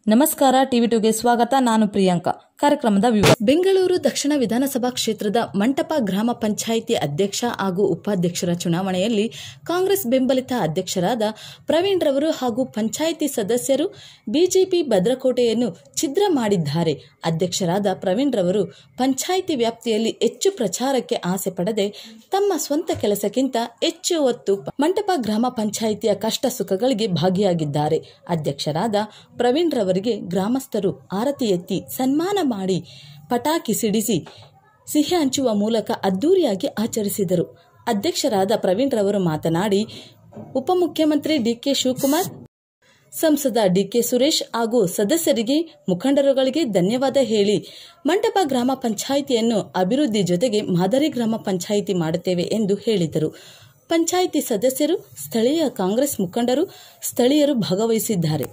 ನಮಸ್ಕಾರ ಟಿವಿ ಟುಗೆ ಸ್ವಾಗತ ನಾನು ಪ್ರಿಯಾಂಕಾ ಕಾರ್ಯಕ್ರಮದ ವಿವರ ಬೆಂಗಳೂರು ದಕ್ಷಿಣ ವಿಧಾನಸಭಾ ಕ್ಷೇತ್ರದ ಮಂಟಪ ಗ್ರಾಮ ಪಂಚಾಯಿತಿ ಅಧ್ಯಕ್ಷ ಹಾಗೂ ಉಪಾಧ್ಯಕ್ಷರ ಚುನಾವಣೆಯಲ್ಲಿ ಕಾಂಗ್ರೆಸ್ ಬೆಂಬಲಿತ ಅಧ್ಯಕ್ಷರಾದ ಪ್ರವೀಣ್ ರವರು ಹಾಗೂ ಪಂಚಾಯಿತಿ ಸದಸ್ಯರು ಬಿಜೆಪಿ ಭದ್ರಕೋಟೆಯನ್ನು ಛಿದ್ರ ಮಾಡಿದ್ದಾರೆ ಅಧ್ಯಕ್ಷರಾದ ಪ್ರವೀಣ್ ರವರು ಪಂಚಾಯಿತಿ ವ್ಯಾಪ್ತಿಯಲ್ಲಿ ಹೆಚ್ಚು ಪ್ರಚಾರಕ್ಕೆ ಆಸೆ ಪಡದೆ ತಮ್ಮ ಸ್ವಂತ ಕೆಲಸಕ್ಕಿಂತ ಹೆಚ್ಚು ಒತ್ತು ಮಂಟಪ ಗ್ರಾಮ ಪಂಚಾಯಿತಿಯ ಕಷ್ಟ ಸುಖಗಳಿಗೆ ಭಾಗಿಯಾಗಿದ್ದಾರೆ ಅಧ್ಯಕ್ಷರಾದ ಪ್ರವೀಣ್ ರವರಿಗೆ ಗ್ರಾಮಸ್ಥರು ಆರತಿ ಎತ್ತಿ ಸನ್ಮಾನ ಮಾಡಿ ಪಟಾಕಿ ಸಿಡಿಸಿ ಸಿಹಿ ಹಂಚುವ ಮೂಲಕ ಅದ್ದೂರಿಯಾಗಿ ಆಚರಿಸಿದರು ಅಧ್ಯಕ್ಷರಾದ ಪ್ರವೀಣ್ ರವರು ಮಾತನಾಡಿ ಉಪಮುಖ್ಯಮಂತ್ರಿ ಡಿಕೆ ಶಿವಕುಮಾರ್ ಸಂಸದ ಡಿಕೆ ಸುರೇಶ್ ಹಾಗೂ ಸದಸ್ಯರಿಗೆ ಮುಖಂಡರುಗಳಿಗೆ ಧನ್ಯವಾದ ಹೇಳಿ ಮಂಟಪ ಗ್ರಾಮ ಪಂಚಾಯಿತಿಯನ್ನು ಅಭಿವೃದ್ಧಿ ಜೊತೆಗೆ ಮಾದರಿ ಗ್ರಾಮ ಪಂಚಾಯಿತಿ ಮಾಡುತ್ತೇವೆ ಎಂದು ಹೇಳಿದರು ಪಂಚಾಯಿತಿ ಸದಸ್ಯರು ಸ್ಥಳೀಯ ಕಾಂಗ್ರೆಸ್ ಮುಖಂಡರು ಸ್ಥಳೀಯರು ಭಾಗವಹಿಸಿದ್ದಾರೆ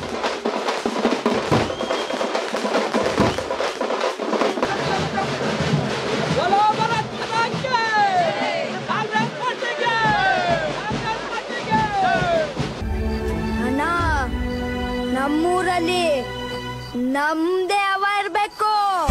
बोलो भारत माता की कांग्रेस पार्टी की कांग्रेस पार्टी की ಅಣ್ಣ ನಮ್ಮೂರಲ್ಲಿ ನಮ್ದೇ ಅವ ಇರ್ಬೇಕು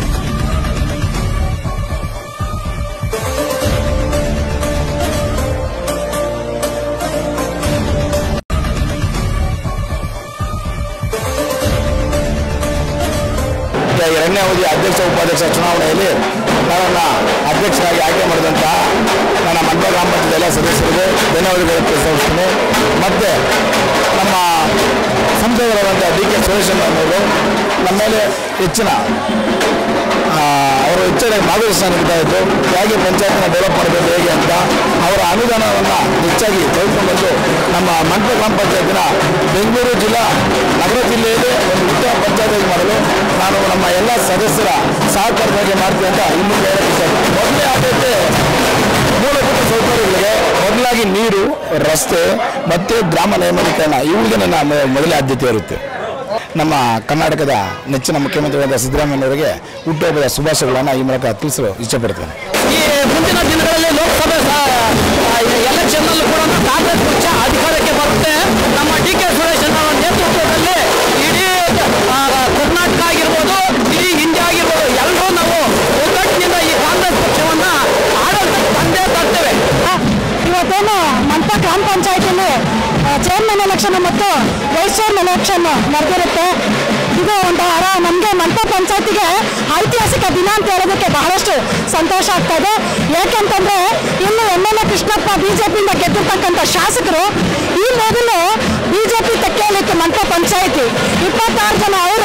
ಎರಡನೇ ಅವಧಿ ಅಧ್ಯಕ್ಷ ಉಪಾಧ್ಯಕ್ಷ ಚುನಾವಣೆಯಲ್ಲಿ ನನ್ನನ್ನು ಅಧ್ಯಕ್ಷರಾಗಿ ಆಯ್ಕೆ ಮಾಡಿದಂಥ ನನ್ನ ಮಂಡ್ಯ ಗ್ರಾಮ ಪಂಚಾಯತ್ ಎಲ್ಲ ಸದಸ್ಯರಿಗೆ ಧನ್ಯವಾದಗಳು ತಿಳಿಸ್ತೀನಿ ಮತ್ತು ನಮ್ಮ ಸಂಸದರಾದಂಥ ಡಿ ಕೆ ಸುರೇಶನ್ ಅವರು ನಮ್ಮ ಮೇಲೆ ಹೆಚ್ಚಿನ ಆ, ಅವರು ಹೆಚ್ಚಿನ ಮಾರ್ಗದರ್ಶನ ನೀಡ್ತಾ ಇದ್ದು ಹೇಗೆ ಪಂಚಾಯತ್ನ ಡೆವಲಪ್ ಮಾಡಬೇಕು ಹೇಗೆ ಅಂತ ಅವರ ಅನುದಾನವನ್ನು ಹೆಚ್ಚಾಗಿ ತೆಗೆದುಕೊಂಡು ನಮ್ಮ ಮಂಡ್ಯ ಗ್ರಾಮ ಪಂಚಾಯತಿನ ಬೆಂಗಳೂರು ಜಿಲ್ಲಾ ನಗರ ಜಿಲ್ಲೆಯಲ್ಲಿ ಒಂದು ಉತ್ತಮ ಪಂಚಾಯತ್ ಮಾಡಲು ನಾನು ನಮ್ಮ ಎಲ್ಲ ಸದಸ್ಯರ ಸಹಕಾರವಾಗಿ ಮಾಡ್ತೀನಿ ಅಂತ ಇನ್ನು ಹೇಳಕ್ಕೆ ಇಷ್ಟಪಡ್ತೀನಿ. ಮೊದಲನೇ ಆದ್ಯತೆ ಮೂಲಭೂತ ಸೌಕರ್ಯಗಳಿಗೆ ಮೊದಲಾಗಿ ನೀರು ರಸ್ತೆ ಮತ್ತು ಗ್ರಾಮ ನೈರ್ಮಲೀಕರಣ ಇವುಗಳಿಗೆ ನನ್ನ ಮೊ- ಮೊದಲೇ ಆದ್ಯತೆ ಇರುತ್ತೆ ನಮ್ಮ ಕರ್ನಾಟಕದ ನೆಚ್ಚಿನ ಮುಖ್ಯಮಂತ್ರಿಯಾದ ಸಿದ್ದರಾಮಯ್ಯನವರಿಗೆ ಹುಟ್ಟುಹಬ್ಬದ ಶುಭಾಶಯಗಳನ್ನು ಈ ಮೂಲಕ ತಿಳಿಸಲು ಇಷ್ಟಪಡ್ತೇನೆ ಈ ಮುಂದಿನ ದಿನಗಳಲ್ಲಿ ಲೋಕಸಭೆ ಎಲೆಕ್ಷನ್ನಲ್ಲೂ ಕೂಡ ಕಾಂಗ್ರೆಸ್ ಪಕ್ಷ ಅಧಿಕಾರಕ್ಕೆ ಬರುತ್ತೆ ನಮ್ಮ ಡಿ ಕೆ ಸುರೇಶ್ ಅವರ ನೇತೃತ್ವದಲ್ಲಿ ಇಡೀ ಆ, ಕರ್ನಾಟಕ ಆಗಿರ್ಬೋದು ಇಡೀ ಇಂಡಿಯಾ ಆಗಿರ್ಬೋದು ಎಲ್ಲರೂ ನಾವು ಒಗ್ಗಟ್ಟಿನಿಂದ ಈ ಕಾಂಗ್ರೆಸ್ ಪಕ್ಷವನ್ನ ಆಡಳಿತಕ್ಕೆ ತಂದೇ ತರ್ತೇವೆ ಇವತ್ತೇನು ಮಂಟ ಗ್ರಾಮ ಪಂಚಾಯತಿಯಲ್ಲಿ ಚೇರ್ಮನ್ ಎಲೆಕ್ಷನ್ ಮತ್ತು ವೈಸ್ ಚೇರ್ಮನ್ ಎಲೆಕ್ಷನ್ ನಡೆದಿರುತ್ತೆ ಇದು ಒಂಥರ ನಮಗೆ ಮಂಟ ಪಂಚಾಯತಿಗೆ ಐತಿಹಾಸಿಕ ದಿನ ಅಂತ ಹೇಳೋದಕ್ಕೆ ಬಹಳಷ್ಟು ಸಂತೋಷ ಆಗ್ತಾ ಇದೆ ಯಾಕೆಂತಂದ್ರೆ ಇನ್ನು ಎಮ್ ಎಲ್ ಎ ಕೃಷ್ಣಪ್ಪ ಬಿಜೆಪಿಯಿಂದ ಗೆದ್ದಿರ್ತಕ್ಕಂಥ ಶಾಸಕರು ಈ ಮೊದಲು ಬಿಜೆಪಿ ತೆಕ್ಕೆಯಲ್ಲಿತ್ತು ಮಂಟ ಪಂಚಾಯತಿ ಇಪ್ಪತ್ತಾರು ಜನ